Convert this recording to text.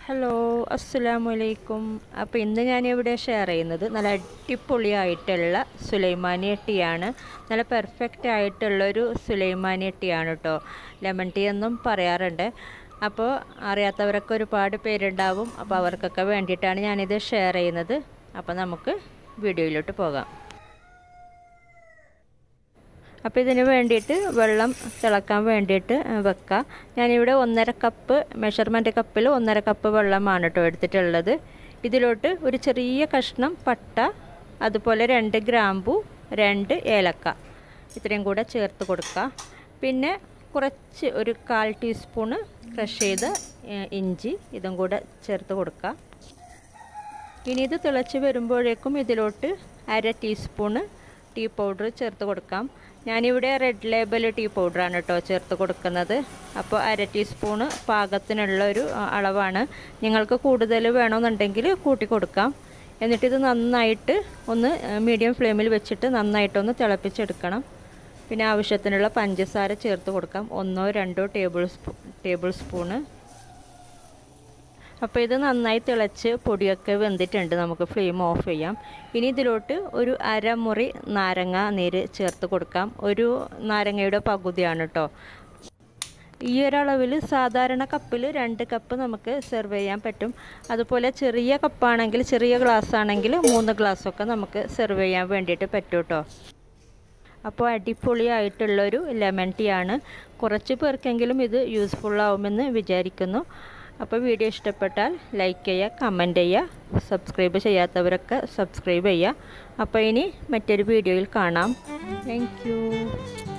hello അസ്സലാമു അലൈക്കും അപ്പോൾ ഇന്ന് ഞാനിവിടെ ഷെയർ ചെയ്യുന്നത് നല്ല അടിപൊളിയായിട്ടുള്ള സുലൈമാനി ടീയാണ് നല്ല പെർഫെക്റ്റ് ആയിട്ടുള്ളൊരു സുലൈമാനി ടീയാണ് കേട്ടോ ലെമൺ ടീ എന്നും പറയാറുണ്ട് അപ്പോൾ അറിയാത്തവരൊക്കെ ഒരുപാട് പേരുണ്ടാവും അപ്പോൾ അവർക്കൊക്കെ വേണ്ടിയിട്ടാണ് ഞാനിത് ഷെയർ ചെയ്യുന്നത് അപ്പോൾ നമുക്ക് വീഡിയോയിലോട്ട് പോകാം അപ്പോൾ ഇതിന് വേണ്ടിയിട്ട് വെള്ളം തിളക്കാൻ വേണ്ടിയിട്ട് വെക്കാം ഞാനിവിടെ ഒന്നര കപ്പ് മെഷർമെൻറ്റ് കപ്പിൽ ഒന്നര കപ്പ് വെള്ളമാണ് കേട്ടോ എടുത്തിട്ടുള്ളത് ഇതിലോട്ട് ഒരു ചെറിയ കഷ്ണം പട്ട അതുപോലെ രണ്ട് ഗ്രാമ്പു രണ്ട് ഏലക്ക ഇത്രയും കൂടെ ചേർത്ത് കൊടുക്കുക പിന്നെ കുറച്ച് ഒരു കാൽ ടീസ്പൂണ് ക്രഷ് ചെയ്ത ഇഞ്ചി ഇതും കൂടെ ചേർത്ത് കൊടുക്കുക ഇനി ഇത് തിളച്ച് വരുമ്പോഴേക്കും ഇതിലോട്ട് അര ടീസ്പൂണ് ടീ പൗഡർ ചേർത്ത് കൊടുക്കാം ഞാനിവിടെ റെഡ് ലേബൽ ടീ പൗഡറാണ് കേട്ടോ ചേർത്ത് കൊടുക്കുന്നത് അപ്പോൾ അര ടീസ്പൂണ് പാകത്തിനുള്ള ഒരു അളവാണ് നിങ്ങൾക്ക് കൂടുതൽ വേണമെന്നുണ്ടെങ്കിൽ കൂട്ടി കൊടുക്കാം എന്നിട്ടിത് നന്നായിട്ട് ഒന്ന് മീഡിയം ഫ്ലെയിമിൽ വെച്ചിട്ട് നന്നായിട്ടൊന്ന് തിളപ്പിച്ചെടുക്കണം പിന്നെ ആവശ്യത്തിനുള്ള പഞ്ചസാര ചേർത്ത് കൊടുക്കാം ഒന്നോ രണ്ടോ ടേബിൾ സ്പൂ ടേബിൾ സ്പൂണ് അപ്പോൾ ഇത് നന്നായി തിളച്ച് പൊടിയൊക്കെ വെന്തിട്ടുണ്ട് നമുക്ക് ഫ്ലെയിം ഓഫ് ചെയ്യാം ഇനി ഇതിലോട്ട് ഒരു അരമുറി നാരങ്ങ നീര് ചേർത്ത് കൊടുക്കാം ഒരു നാരങ്ങയുടെ പകുതിയാണ് കേട്ടോ ഈ ഒരളവിൽ സാധാരണ കപ്പിൽ രണ്ട് കപ്പ് നമുക്ക് സെർവ് ചെയ്യാൻ പറ്റും അതുപോലെ ചെറിയ കപ്പാണെങ്കിൽ ചെറിയ ഗ്ലാസ് ആണെങ്കിൽ മൂന്ന് ഗ്ലാസ്സൊക്കെ നമുക്ക് സെർവ് ചെയ്യാൻ വേണ്ടിയിട്ട് പറ്റും കേട്ടോ അപ്പോൾ അടിപൊളിയായിട്ടുള്ളൊരു ലെമൺ ടീ ആണ് കുറച്ച് പേർക്കെങ്കിലും ഇത് യൂസ്ഫുള്ളാവുമെന്ന് വിചാരിക്കുന്നു അപ്പോൾ വീഡിയോ ഇഷ്ടപ്പെട്ടാൽ ലൈക്ക് ചെയ്യുക കമൻറ്റ് ചെയ്യുക സബ്സ്ക്രൈബ് ചെയ്യാത്തവരൊക്കെ സബ്സ്ക്രൈബ് ചെയ്യുക അപ്പോൾ ഇനി മറ്റൊരു വീഡിയോയിൽ കാണാം താങ്ക്